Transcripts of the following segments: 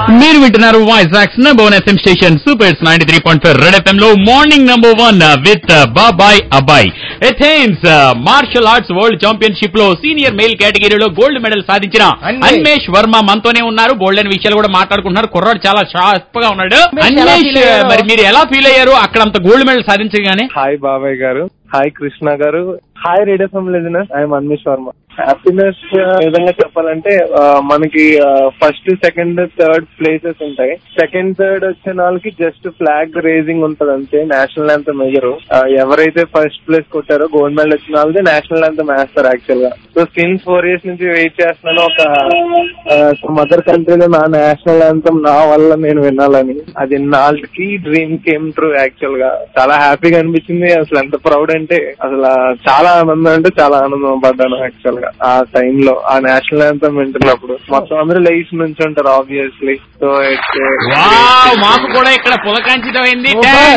మీరు వింటున్నారు voice rocks number FM station super ninety three point five red FM లో morning number one with బాబాయ్ అబ్బాయ్ Athens martial arts world championship లో senior male కేటగిరీలో gold medal సాధించిన అన్వేష్. అన్మేష్ వర్మ మనతోనే ఉన్నారు గోల్డ్ అని విషయాలు కూడా మాట్లాడుకుంటున్నారు కుర్రాడు చాలా షార్ప్ గా ఉన్నాడు అన్వేష్ ఎలా అన్మేష్ feel అయ్యారు? మరి మీరు ఎలా ఫీల్ అయ్యారు అక్కడ అంత గోల్డ్ మెడల్ సాధించగానే హాయ్ బాబాయ్ గారు హాయ్ కృష్ణ గారు hi radio listeners I'm Anvesh Varma happiness విధంగా చెప్పాలంటే ఆ, మనకి ఫస్ట్ సెకండ్ థర్డ్ ప్లేసెస్ ఉంటాయి సెకండ్ థర్డ్ వచ్చిన వాళ్ళకి జస్ట్ ఫ్లాగ్ రేజింగ్ ఉంటది అంతే నేషనల్ యాంతం వేయరు ఆ, ఎవరైతే ఫస్ట్ ప్లేస్ కొట్టారో గోల్డ్ మెడల్ వచ్చిన వాళ్ళది నేషనల్ యాంతం వేస్తారు యాక్చువల్ గా సో సిన్స్ ఫోర్ ఇయర్స్ నుంచి వెయిట్ చేస్తున్నాను ఒక మదర్ కంట్రీలో నా నేషనల్ యాంతం నా వల్ల నేను వినాలని అది నాలుగుకి డ్రీమ్ కేమ్ ట్రూ యాక్చువల్ గా చాలా హ్యాపీగా అనిపించింది అసలు ఎంత ప్రౌడ్ అంటే అసలు ఆ చాలా ఆనందం అంటే చాలా ఆనందం పడ్డాను యాక్చువల్ గా ఆ టైంలో ఆ నేషనల్ యాంతం వింటున్నప్పుడు మొత్తం అందరూ లైఫ్ నుంచి ఉంటారు ఆబ్వియస్లీ సో వావ్ మాకు కూడా ఇక్కడ పులకాంచితమైంది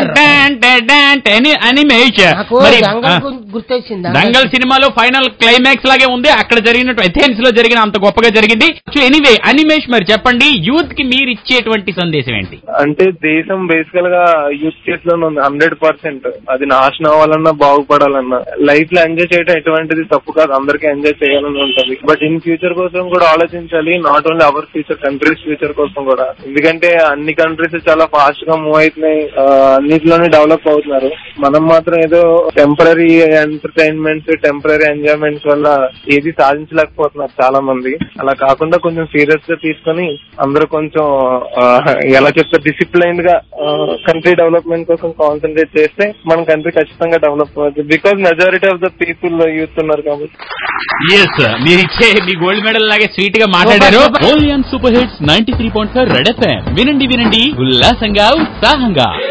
Super. అనిమేష్ నాకు మరి దంగల్ ఆ, గు- గుర్తొచ్చింది దంగల్ సినిమాలో ఫైనల్ క్లైమాక్స్ లాగే ఉంది అక్కడ జరిగినట్టు ఎథెన్స్ లో జరిగిన అంత గొప్పగా జరిగింది సో ఎనీవే అనిమేష్ మరి చెప్పండి యూత్ కి మీరు ఇచ్చేటువంటి సందేశం ఏంటి అంటే దేశం బేసికల్ గా యూత్ చేతిలో ఉంది హండ్రెడ్ పర్సెంట్ అది నాశనం అవ్వాలన్నా బాగుపడాలన్నా లైఫ్ లో ఎంజాయ్ చేయడం ఎటువంటిది తప్పు కాదు అందరికీ ఎంజాయ్ చేయాలని ఉంటుంది బట్ ఇన్ ఫ్యూచర్ కోసం కూడా ఆలోచించాలి not only our future countries future కోసం కూడా ఎందుకంటే అన్ని కంట్రీస్ చాలా ఫాస్ట్ గా మూవ్ అవుతున్నాయి ఆ, అన్నిటిలోనే డెవలప్ అవుతున్నారు మనం మాత్రం ఏదో టెంపరీ ఎంటర్టైన్మెంట్స్ టెంపరీ ఎంజాయ్మెంట్స్ వల్ల ఏది సాధించలేకపోతున్నారు చాలా మంది అలా కాకుండా కొంచెం సీరియస్ గా తీసుకొని అందరూ కొంచెం ఆ, ఎలా చెప్తారు డిసిప్లైన్ గా కంట్రీ డెవలప్మెంట్ కోసం కాన్సన్ట్రేట్ చేస్తే మన కంట్రీ ఖచ్చితంగా డెవలప్ అవుతుంది because majority of the people youth ఉన్నారు కాబట్టి ఎస్ మీరు ఇచ్చే మీ గోల్డ్ మెడల్ లాగే స్వీట్ గా మాట్లాడారు ఓలియన్ super hits ninety three point five red FM వినండి వినండి ఉల్లాసంగా ఉత్సాహంగా